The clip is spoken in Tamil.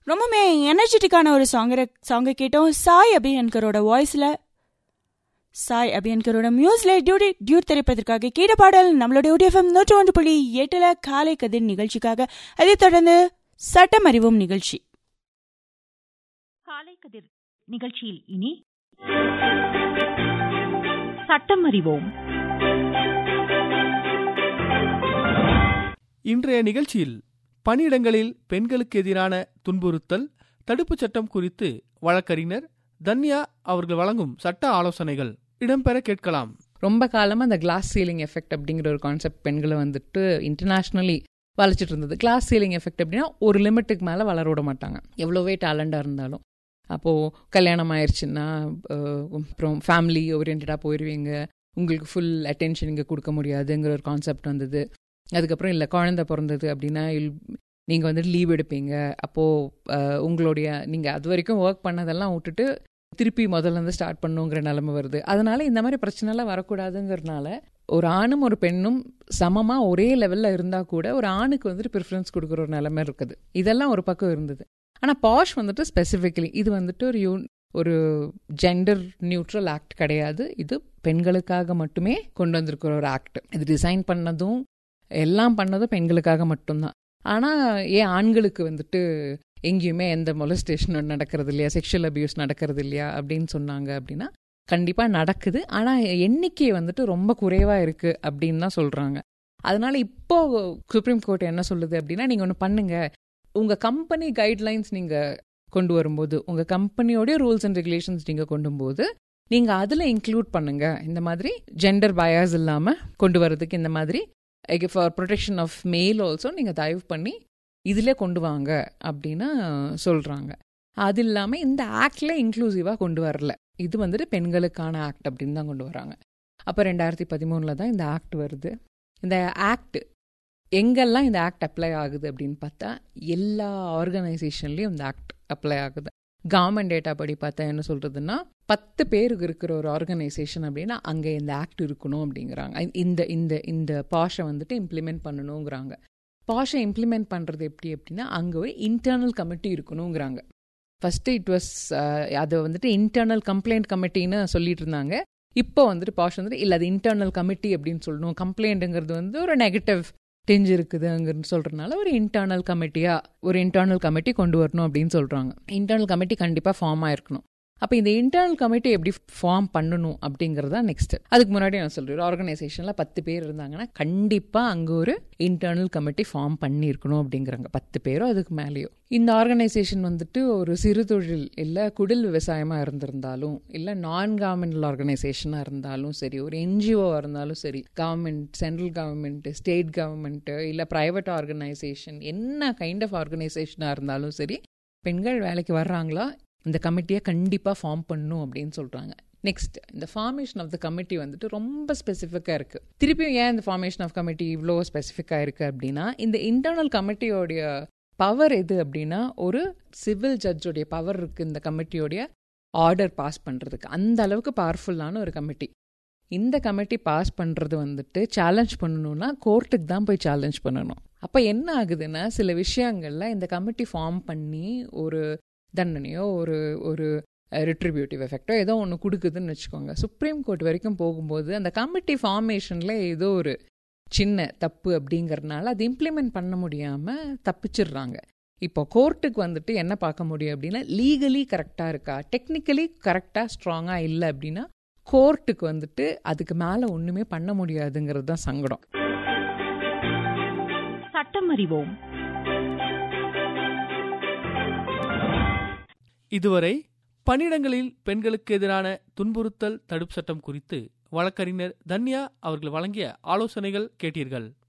ரொம்பவுமே எனர்ஜெட்டிக்கான ஒரு சாங்கரை சாங்கை கேட்டோம் சாய் அபியன்கரோட வாய்ஸ்ல சாய் அபியன்கரோட மியூஸ்ல டியூட்டி டியூட் திரைப்பதற்காக கேட்ட பாடல் நம்மளோட UDFM நூற்றி ஒன்று புள்ளி எட்டுல காலை கதிர் நிகழ்ச்சிக்காக அதைத் தொடர்ந்து சட்டம் அறிவோம் நிகழ்ச்சி காலை கதிர் நிகழ்ச்சியில் இனி சட்டம் அறிவோம் இன்றைய நிகழ்ச்சியில் பணியிடங்களில் பெண்களுக்கு எதிரான துன்புறுத்தல் தடுப்புச் சட்டம் குறித்து வழக்கறிஞர் தன்யா அவர்கள் வழங்கும் சட்ட ஆலோசனைகள் இடம்பெற கேட்கலாம் ரொம்ப காலமாக அந்த கிளாஸ் சீலிங் எஃபெக்ட் அப்படிங்கிற ஒரு கான்செப்ட் பெண்களை வந்துட்டு இன்டர்நேஷ்னலி வளைச்சிட்டு இருந்தது கிளாஸ் சீலிங் எஃபெக்ட் அப்படின்னா ஒரு லிமிட்டுக்கு மேலே வளர விட மாட்டாங்க எவ்வளோவே டேலண்டாக இருந்தாலும் அப்போது கல்யாணம் ஆயிடுச்சுன்னா அஹ், அப்புறம் ஃபேமிலி ஓரியன்டாக போயிடுவீங்க உங்களுக்கு ஃபுல் அட்டென்ஷன் இங்கே கொடுக்க முடியாதுங்கிற ஒரு கான்செப்ட் வந்தது அதுக்கப்புறம் இல்லை குழந்தை பிறந்தது அப்படின்னா நீங்கள் வந்துட்டு லீவ் எடுப்பீங்க அப்போது உங்களுடைய நீங்கள் அது வரைக்கும் ஒர்க் பண்ணதெல்லாம் விட்டுட்டு திருப்பி முதல்ல இருந்து ஸ்டார்ட் பண்ணுங்கிற நிலைமை வருது அதனால இந்த மாதிரி பிரச்சனைலாம் வரக்கூடாதுங்கிறதுனால ஒரு ஆணும் ஒரு பெண்ணும் சமமாக ஒரே லெவலில் இருந்தால் கூட ஒரு ஆணுக்கு வந்துட்டு ப்ரிஃபரன்ஸ் கொடுக்குற ஒரு நிலைமை இருக்குது இதெல்லாம் ஒரு பக்கம் இருந்தது ஆனால் பாஷ் வந்துட்டு ஸ்பெசிஃபிக்கலி இது வந்துட்டு ஒரு யூ ஒரு ஜெண்டர் நியூட்ரல் ஆக்ட் கிடையாது இது பெண்களுக்காக மட்டுமே கொண்டு வந்திருக்கிற ஒரு ஆக்ட் இது டிசைன் பண்ணதும் எல்லாம் பண்ணதும் பெண்களுக்காக மட்டும்தான் ஆனால் ஏன் ஆண்களுக்கு வந்துட்டு எங்கேயுமே எந்த மொலஸ்டேஷனும் நடக்கிறது இல்லையா செக்ஷுவல் அபியூஸ் நடக்கிறது இல்லையா அப்படின்னு சொன்னாங்க அப்படின்னா கண்டிப்பாக நடக்குது ஆனால் எண்ணிக்கை வந்துட்டு ரொம்ப குறைவாக இருக்குது அப்படின்னு தான் சொல்கிறாங்க அதனால இப்போ சுப்ரீம் கோர்ட் என்ன சொல்லுது அப்படின்னா நீங்கள் ஒன்று பண்ணுங்க உங்கள் கம்பெனி கைட்லைன்ஸ் நீங்கள் கொண்டு வரும்போது உங்கள் கம்பெனியோடைய ரூல்ஸ் அண்ட் ரெகுலேஷன்ஸ் நீங்கள் கொண்டு போது நீங்கள் அதில் இன்க்ளூட் பண்ணுங்க இந்த மாதிரி ஜெண்டர் பயாஸ் இல்லாமல் கொண்டு வரதுக்கு இந்த மாதிரி for protection of male also நீங்கள் தயவு பண்ணி இதிலே கொண்டு வாங்க அப்படின்னு சொல்கிறாங்க அது இல்லாமல் இந்த ஆக்டில் இன்க்ளூசிவாக கொண்டு வரல இது வந்துட்டு பெண்களுக்கான ஆக்ட் அப்படின்னு தான் கொண்டு வராங்க அப்போ ரெண்டாயிரத்தி பதிமூணில் தான் இந்த ஆக்ட் வருது இந்த ஆக்ட் எங்கெல்லாம் இந்த ஆக்ட் அப்ளை ஆகுது அப்படின்னு பார்த்தா எல்லா ஆர்கனைசேஷன்லேயும் இந்த ஆக்ட் அப்ளை ஆகுது கவர்மெண்ட் டேட்டா படி பார்த்தா என்ன சொல்கிறதுன்னா பத்து பேருக்கு இருக்கிற ஒரு ஆர்கனைசேஷன் அப்படின்னா அங்கே இந்த ஆக்ட் இருக்கணும் அப்படிங்கிறாங்க இந்த இந்த இந்த பாஷை வந்துட்டு இம்ப்ளிமெண்ட் பண்ணணுங்கிறாங்க பாஷை இம்ப்ளிமெண்ட் பண்ணுறது எப்படி அப்படின்னா அங்கே ஒரு இன்டர்னல் கமிட்டி இருக்கணுங்கிறாங்க ஃபஸ்ட்டு இட் வாஸ் அதை வந்துட்டு இன்டர்னல் கம்ப்ளைண்ட் கமிட்டின்னு சொல்லிட்டு இருந்தாங்க இப்போ வந்துட்டு பாஷ் வந்துட்டு இல்லை அது இன்டர்னல் கமிட்டி அப்படின்னு சொல்லணும் கம்ப்ளைண்ட்டுங்கிறது வந்து ஒரு நெகட்டிவ் டெஞ்சு இருக்குதுங்கிறது சொல்கிறதுனால ஒரு இன்டர்னல் கமிட்டியாக ஒரு இன்டர்னல் கமிட்டி கொண்டு வரணும் அப்படின்னு சொல்கிறாங்க இன்டர்னல் கமிட்டி கண்டிப்பாக ஃபார்ம் ஆயிருக்கணும் அப்போ இந்த இன்டர்னல் கமிட்டி எப்படி ஃபார்ம் பண்ணணும் அப்படிங்கிறதா நெக்ஸ்ட் அதுக்கு முன்னாடி நான் சொல்கிறேன் ஆர்கனைசேஷனில் பத்து பேர் இருந்தாங்கன்னா கண்டிப்பாக அங்கே ஒரு இன்டர்னல் கமிட்டி ஃபார்ம் பண்ணியிருக்கணும் அப்படிங்கிறாங்க பத்து பேரோ அதுக்கு மேலேயோ இந்த ஆர்கனைசேஷன் வந்துட்டு ஒரு சிறு தொழில் இல்லை குடில் விவசாயமாக இருந்திருந்தாலும் இல்லை நான் கவர்மெண்டல் ஆர்கனைசேஷனாக இருந்தாலும் சரி ஒரு என்ஜிஓவாக இருந்தாலும் சரி government central government state government இல்லை ப்ரைவேட் ஆர்கனைசேஷன் என்ன கைண்ட் ஆஃப் ஆர்கனைசேஷனாக இருந்தாலும் சரி பெண்கள் வேலைக்கு வர்றாங்களா இந்த கமிட்டியை கண்டிப்பாக ஃபார்ம் பண்ணும் அப்படின்னு சொல்கிறாங்க நெக்ஸ்ட் இந்த ஃபார்மேஷன் ஆஃப் த கமிட்டி வந்துட்டு ரொம்ப ஸ்பெசிஃபிக்காக இருக்குது திருப்பியும் ஏன் இந்த ஃபார்மேஷன் ஆஃப் கமிட்டி இவ்வளோ ஸ்பெசிஃபிக்காக இருக்குது அப்படின்னா இந்த இன்டர்னல் கமிட்டியோடைய பவர் எது அப்படின்னா ஒரு சிவில் ஜட்ஜோடைய பவர் இருக்குது இந்த கமிட்டியோடைய ஆர்டர் பாஸ் பண்ணுறதுக்கு அந்த அளவுக்கு பவர்ஃபுல்லான ஒரு கமிட்டி இந்த கமிட்டி பாஸ் பண்ணுறது வந்துட்டு சேலஞ்ச் பண்ணணும்னா கோர்ட்டுக்கு தான் போய் சேலஞ்ச் பண்ணணும் அப்போ என்ன ஆகுதுன்னா சில விஷயங்களில் இந்த கமிட்டி ஃபார்ம் பண்ணி ஒரு தண்டனையோ ஒரு ஒரு ரிட்ரிபியூட்டிவ் எஃபெக்டோ ஏதோ ஒன்று கொடுக்குதுன்னு வச்சுக்கோங்க சுப்ரீம் கோர்ட் வரைக்கும் போகும்போது அந்த கமிட்டி ஃபார்மேஷனில் ஏதோ ஒரு சின்ன தப்பு அப்படிங்கறதுனால அது இம்ப்ளிமெண்ட் பண்ண முடியாமல் தப்பிச்சிடுறாங்க இப்போ கோர்ட்டுக்கு வந்துட்டு என்ன பார்க்க முடியும் அப்படின்னா லீகலி கரெக்டாக இருக்கா டெக்னிக்கலி கரெக்டாக ஸ்ட்ராங்காக இல்லை அப்படின்னா கோர்ட்டுக்கு வந்துட்டு அதுக்கு மேலே ஒன்றுமே பண்ண முடியாதுங்கிறது தான் சங்கடம் சட்டம் அறிவோம் இதுவரை பணியிடங்களில் பெண்களுக்கு எதிரான துன்புறுத்தல் தடுப்பு சட்டம் குறித்து வழக்கறிஞர் தன்யா அவர்கள் வழங்கிய ஆலோசனைகள் கேட்டீர்கள்